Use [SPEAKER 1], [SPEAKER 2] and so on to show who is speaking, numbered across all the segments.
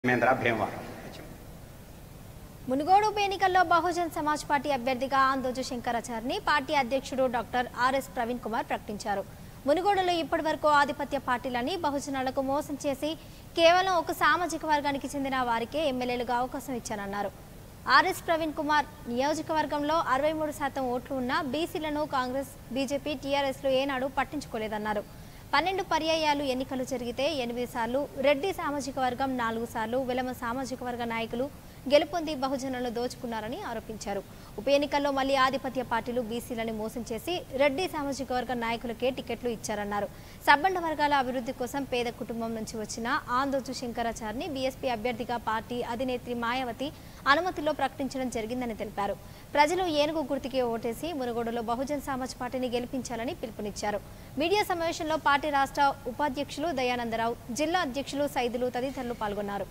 [SPEAKER 1] మేంద్ర భీమవరం
[SPEAKER 2] మునుగోడు ఉప ఎన్నికల్లో బహుజన్ సమాజ్ పార్టీ అభ్యర్థిగా ఆందోజు శంకరాచార్ని పార్టీ అధ్యక్షుడు డాక్టర్ ఆర్ఎస్ ప్రవీణ్ కుమార్ ప్రకటించారు మునుగోడులో ఇప్పటి వరకు ఆధిపత్య పార్టీలని బహుజనాలకు మోసం చేసి కేవలం ఒక సామాజిక వర్గానికి చెందిన వారికే ఎమ్మెల్యేలుగా అవకాశం ఇచ్చారన్నారు ఆర్ఎస్ ప్రవీణ్ కుమార్ నియోజకవర్గంలో అరవై మూడు శాతం ఓట్లు ఉన్న బీసీలను కాంగ్రెస్ బీజేపీ టీఆర్ఎస్లు ఏనాడు పట్టించుకోలేదన్నారు పన్నెండు పర్యాయాలు ఎన్నికలు జరిగితే ఎనిమిది సార్లు రెడ్డి సామాజిక వర్గం నాలుగు సార్లు విలమ సామాజిక వర్గ నాయకులు గెలుపొంది బహుజనులను దోచుకున్నారని ఆరోపించారు ఉప ఎన్నికల్లో మళ్లీ ఆధిపత్య పార్టీలు బీసీలని మోసం చేసి రెడ్డి సామాజిక వర్గ నాయకులకే టికెట్లు ఇచ్చారన్నారు సబ్బండ వర్గాల అభివృద్ధి కోసం పేద కుటుంబం నుంచి వచ్చిన ఆందోజు శంకరాచార్ని బీఎస్పీ అభ్యర్థిగా పార్టీ అధినేత్రి మాయావతి అనుమతిలో ప్రకటించడం జరిగిందని తెలిపారు ప్రజలు ఏనుగు గుర్తుకి ఓటేసి మునుగోడులో బహుజన్ సమాజ్ పార్టీని గెలిపించాలని పిలుపునిచ్చారు మీడియా సమావేశంలో పార్టీ రాష్ట్ర ఉపాధ్యక్షులు దయానందరావు జిల్లా అధ్యక్షులు సైదులు తదితరులు పాల్గొన్నారు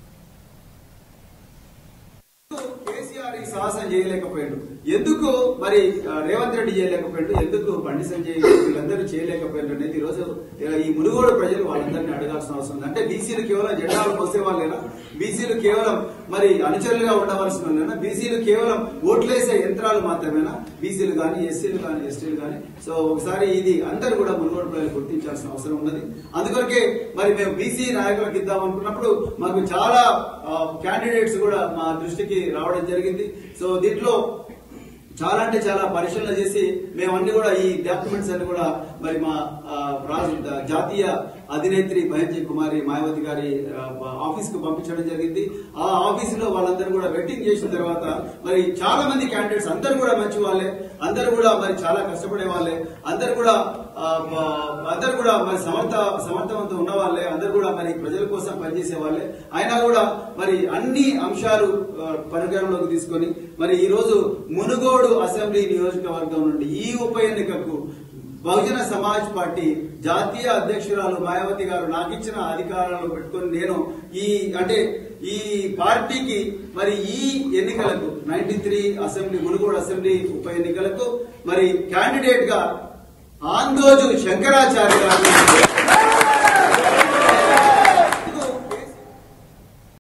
[SPEAKER 3] కేసీఆర్ ఈ సాహసం చేయలేకపోయాడు ఎందుకు మరి ఆ, రేవంత్ రెడ్డి చేయలేకపోయాడు ఎందుకు బండి సంజయ్ వీళ్ళందరూ చేయలేకపోయారు అనేది ఈ రోజు ఆ, ఈ మునుగోడు ప్రజలు వాళ్ళందరినీ అడగాల్సిన అవసరం ఉంది అంటే బీసీలు కేవలం జెండాలు పోసే వాళ్ళేనా బీసీలు కేవలం మరి అనుచరులుగా ఉండవలసిన వాళ్ళేనా బీసీలు కేవలం ఓట్లేసే యంత్రాలు మాత్రమేనా బీసీలు కానీ ఎస్సీలు కానీ ఎస్టీలు కానీ సో ఒకసారి ఇది అందరూ కూడా మునుగోడు ప్రజలు గుర్తించాల్సిన అవసరం ఉన్నది అందుకొరకే మరి మేము బీసీ నాయకులకు ఇద్దాం అనుకున్నప్పుడు మాకు చాలా క్యాండిడేట్స్ కూడా మా దృష్టికి రావడం జరిగింది సో దీంట్లో చాలా అంటే చాలా పరిశీలన చేసి మేమన్నీ కూడా ఈ డాక్యుమెంట్స్ అన్ని కూడా మరి మా ఆ, రాజు జాతీయ అధినేత్రి బహంజీ కుమారి మాయావతి గారి ఆఫీస్ కు పంపించడం జరిగింది ఆ ఆఫీస్ లో వాళ్ళందరూ కూడా వెట్టింగ్ చేసిన తర్వాత మరి చాలా మంది క్యాండిడేట్స్ అందరూ కూడా మంచి వాళ్ళే అందరూ కూడా మరి చాలా కష్టపడే వాళ్ళే అందరూ కూడా ఆ, బ- అందరూ కూడా మరి సమర్థ సమర్థవంతం ఉన్న వాళ్ళే అందరూ కూడా మరి ప్రజల కోసం పనిచేసే వాళ్ళే అయినా కూడా మరి అన్ని అంశాలు ఆ, పరిగణలోకి తీసుకొని మరి ఈ రోజు మునుగోడు అసెంబ్లీ నియోజకవర్గం నుండి ఈ ఉప ఎన్నికకు బహుజన సమాజ్ పార్టీ జాతీయ అధ్యక్షురాలు మాయావతి గారు నాకు ఇచ్చిన అధికారాలు పెట్టుకొని నేను ఈ అంటే ఈ పార్టీకి మరి ఈ ఎన్నికలకు ninety three assembly Munugode assembly ఉప ఎన్నికలకు మరి క్యాండిడేట్ గా ఆందోజు శంకరాచార్య గారిని